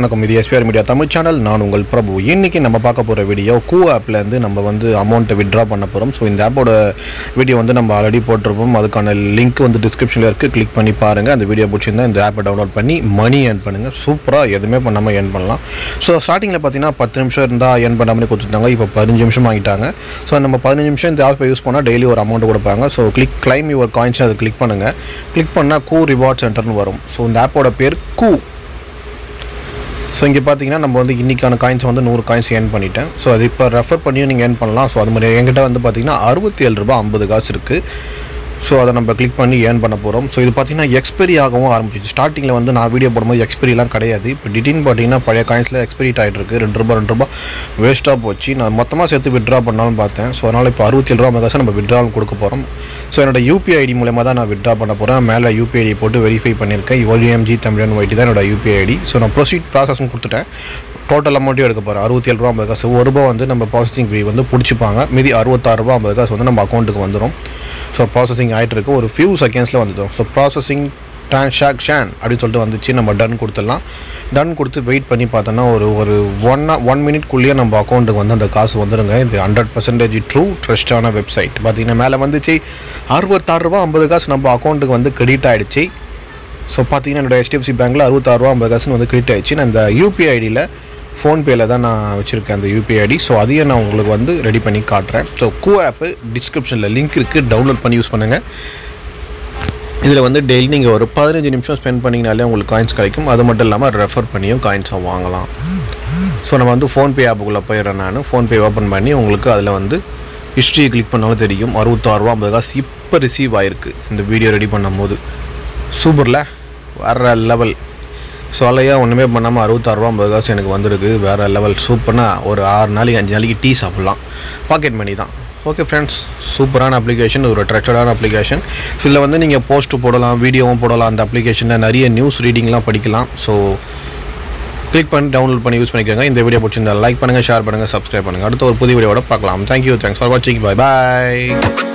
வணக்கம் இது SPR media Tamil channel நான் உங்கள் பிரபு இன்னைக்கு நம்ம பார்க்க போகிற வீடியோ கூ ஆப்லேருந்து நம்ம வந்து அமௌண்ட்டை வித்ட்ரா பண்ண போகிறோம் ஸோ இந்த ஆப்போட வீடியோ வந்து நம்ம ஆல்ரெடி போட்டிருப்போம் அதுக்கான லிங்க் வந்து டிஸ்கிரிப்ஷனில் இருக்குது கிளிக் பண்ணி பாருங்கள் அந்த வீடியோ பிடிச்சிருந்தா இந்த ஆப்பை டவுன்லோட் பண்ணி மணி ஏர்ன் பண்ணுங்கள் சூப்பராக எதுவுமே பண்ணாமல் ஏர்ன் பண்ணலாம் ஸோ ஸ்டார்டிங்கில் பார்த்தீங்கன்னா பத்து நிமிஷம் இருந்தால் ஏர்ன் பண்ண மாதிரி கொடுத்துருந்தாங்க இப்போ பதினஞ்சு நிமிஷம் வாங்கிட்டாங்க ஸோ நம்ம பதினஞ்சு நிமிஷம் இந்த ஆப்பை யூஸ் பண்ணால் டெய்லி ஒரு அமௌண்ட் கொடுப்பாங்க so click claim your coins அதை கிளிக் பண்ணுங்கள் கிளிக் பண்ணால் கூ ரிவார்ட் சென்டர்னு வரும் ஸோ இந்த ஆப்போட பேர் கூ ஸோ இங்கே பார்த்தீங்கன்னா நம்ம வந்து இன்றைக்கான காயின்ஸ் வந்து நூறு காயின்ஸ் ஏர்ன் பண்ணிட்டேன் ஸோ அது இப்போ ரெஃபர் பண்ணியும் நீங்கள் ஏர்ன் பண்ணலாம் ஸோ அது மாதிரி என்கிட்ட வந்து பார்த்தீங்கன்னா அறுபத்தி ஏழு ரூபா ஐம்பது காசு இருக்குது ஸோ அதை நம்ம கிளிக் பண்ணி ஏர்ன் பண்ண போகிறோம் ஸோ இது பார்த்தீங்கன்னா எக்ஸ்பெரி ஆகவும் ஆரம்பிச்சிச்சு ஸ்டார்டிங்கில் வந்து நான் வீடியோ போடும்போது எக்ஸ்பெரிலாம் கிடையாது இப்போ திடீர்னு பார்த்தீங்கன்னா பழைய காயின்ஸில் எக்ஸ்பெரிட் ஆகிட்டு இருக்கு ரெண்டு ரூபா ரெண்டு ரூபா வேஸ்ட்டாக போச்சு நான் மொத்தமாக சேர்த்து விட்ரா பண்ணாலும் பார்த்தேன் ஸோ அதனால் இப்போ அறுபத்தி ஏழு ரூபா ஐம்பது காசு நம்ம விட்ராலும் கொடுக்க போகிறோம் ஸோ என்னோட யூபிஐ ஐடி மூலமாக தான் நான் விட்ரா பண்ண போகிறேன் மேலே யூபிஐ ஐடி போட்டு வெரிஃபை பண்ணியிருக்கேன் ஒலிஎம்ஜி தமிழன் ஒய்டி தான் என்னோட யூபிஐ ஐடி ஸோ நான் ப்ரொசீட் ப்ராசஸும் கொடுத்துட்டேன் டோட்டல் அமௌண்ட்டையும் எடுக்க போகிறேன் அறுபத்தி ஏழு ரூபா ஐம்பது காசு ஒரு ரூபா வந்து நம்ம ப்ராசஸிங் ஃபீ வந்து பிடிச்சிப்பாங்க மீதி அறுபத்தாறு ரூபா ஐம்பது காசு வந்து நம்ம அக்கௌண்ட்டுக்கு வந்துடும் ஸோ ப்ராசஸிங் ஆகிட்டு இருக்கு ஒரு ஃபியூ செகண்ட்ஸில் வந்துடும் ஸோ ப்ராசஸிங் ட்ரான்சாக்ஷன் அப்படின்னு சொல்லிட்டு வந்துச்சு நம்ம டன் கொடுத்துடலாம் டன் கொடுத்து வெயிட் பண்ணி பார்த்தோன்னா ஒரு ஒரு ஒன் ஒன் மினிட்குள்ளேயே நம்ம அக்கௌண்ட்டுக்கு வந்து அந்த காசு வந்துடுங்க இது ஹண்ட்ரட் பர்சன்டேஜ் ட்ரூ ட்ரஸ்டான வெப்சைட் பார்த்தீங்கன்னா மேலே வந்துச்சு அறுபத்தாறு ரூபா ஐம்பது காசு நம்ம அக்கௌண்ட்டுக்கு வந்து கிரெடிட் ஆகிடுச்சு ஸோ பார்த்தீங்கன்னா என்னோட ஹெச்டிஎஃப்சி பேங்க்கில் அறுபத்தாறு ரூபா ஐம்பது காசுன்னு வந்து கிரெடிட் ஆயிடுச்சு நான் இந்த யூபிஐ ஐடியில் ஃபோன்பேயில் தான் நான் வச்சுருக்கேன் அந்த யூபிஐ ஐடி ஸோ அதையும் நான் உங்களுக்கு வந்து ரெடி பண்ணி காட்டுறேன் ஸோ கூ ஆப்பு டிஸ்கிரிப்ஷனில் லிங்க் இருக்குது டவுன்லோட் பண்ணி யூஸ் பண்ணுங்கள் இதில் வந்து டெய்லி நீங்கள் ஒரு பதினஞ்சு நிமிஷம் ஸ்பெண்ட் பண்ணிங்கனாலே உங்களுக்கு காயின்ஸ் கிடைக்கும் அது மட்டும் இல்லாமல் ரெஃபர் பண்ணியும் காயின்ஸை வாங்கலாம் ஸோ நம்ம வந்து ஃபோன்பே ஆப்புக்குள்ளே போயிடுறேன் நான் ஃபோன்பே ஓப்பன் பண்ணி உங்களுக்கு அதில் வந்து ஹிஸ்ட்ரியை கிளிக் பண்ணாலும் தெரியும் அறுபத்தாறுரூவா ஐம்பது காசு இப்போ ரிசீவ் ஆயிருக்கு இந்த வீடியோ ரெடி பண்ணும் போது சூப்பரில் வேற லெவல் ஸோ அலையா ஒன்றுமே பண்ணாமல் அறுபத்தாறுரூவா ஐம்பது காசு எனக்கு வந்திருக்கு வேறு லெவல் சூப்பர்னா ஒரு ஆறு நாளைக்கு அஞ்சு நாளைக்கு டீ சாப்பிட்லாம் பாக்கெட் மணி தான் ஓகே ஃப்ரெண்ட்ஸ் சூப்பரான அப்ளிகேஷன் ஒரு ட்ரஸ்டடான அப்ளிகேஷன் ஸோ இதில் வந்து நீங்கள் போஸ்ட் போடலாம் வீடியோவும் போடலாம் அந்த அப்ளிகேஷனில் நிறைய நியூஸ் ரீடிங்லாம் படிக்கலாம் ஸோ கிளிக் பண்ணி டவுன்லோட் பண்ணி யூஸ் பண்ணிக்கோங்க இந்த வீடியோ பிடிச்சிருந்தா லைக் பண்ணுங்கள் ஷேர் பண்ணுங்கள் சப்ஸ்கிரைப் பண்ணுங்கள் அடுத்த ஒரு புதிய வீடியோட பார்க்கலாம் தேங்க்யூ தேங்க்ஸ் ஃபார் வாட்சிங் பை பாய்